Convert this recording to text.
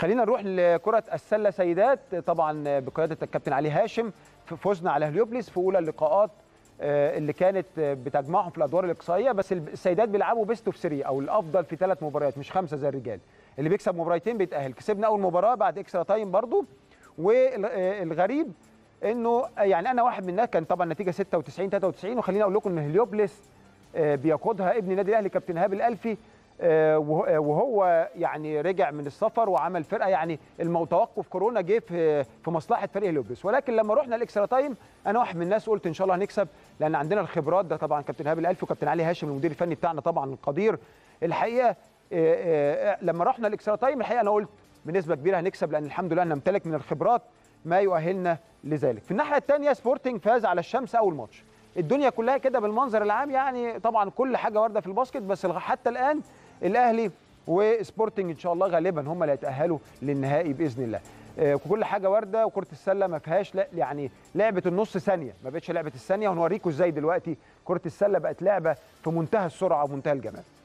خلينا نروح لكره السله سيدات طبعا بقياده الكابتن علي هاشم فزنا على هليوبلس في اولى اللقاءات اللي كانت بتجمعهم في الادوار الاقصائيه بس السيدات بيلعبوا بيست اوف 3 او الافضل في ثلاث مباريات مش خمسه زي الرجال اللي بيكسب مباراتين بيتاهل كسبنا اول مباراه بعد اكسترا تايم برضو والغريب انه يعني انا واحد من الناس كان طبعا نتيجه 96 93 وخليني اقول لكم ان هليوبلس بيقودها ابن النادي الاهلي كابتن هاب الالفي وهو يعني رجع من السفر وعمل فرقه يعني توقف كورونا جه في في مصلحه فريق هليوبلس ولكن لما رحنا الاكسترا تايم انا واحد من الناس قلت ان شاء الله هنكسب لان عندنا الخبرات ده طبعا كابتن هاب الالفي وكابتن علي هاشم المدير الفني بتاعنا طبعا القدير الحقيقه لما رحنا الاكسترا تايم الحقيقه انا قلت بنسبه كبيره هنكسب لان الحمد لله نمتلك من الخبرات ما يؤهلنا لذلك في الناحيه الثانيه سبورتنج فاز على الشمس اول ماتش الدنيا كلها كده بالمنظر العام يعني طبعا كل حاجه وارده في الباسكت بس حتى الان الاهلي وسبورتنج ان شاء الله غالبا هم اللي هيتاهلوا للنهائي باذن الله كل حاجه وارده وكره السله ما فيهاش لا يعني لعبه النص ثانيه ما بقتش لعبه الثانيه وهنوريكم ازاي دلوقتي كره السله بقت لعبه في منتهى السرعه ومنتهى الجمال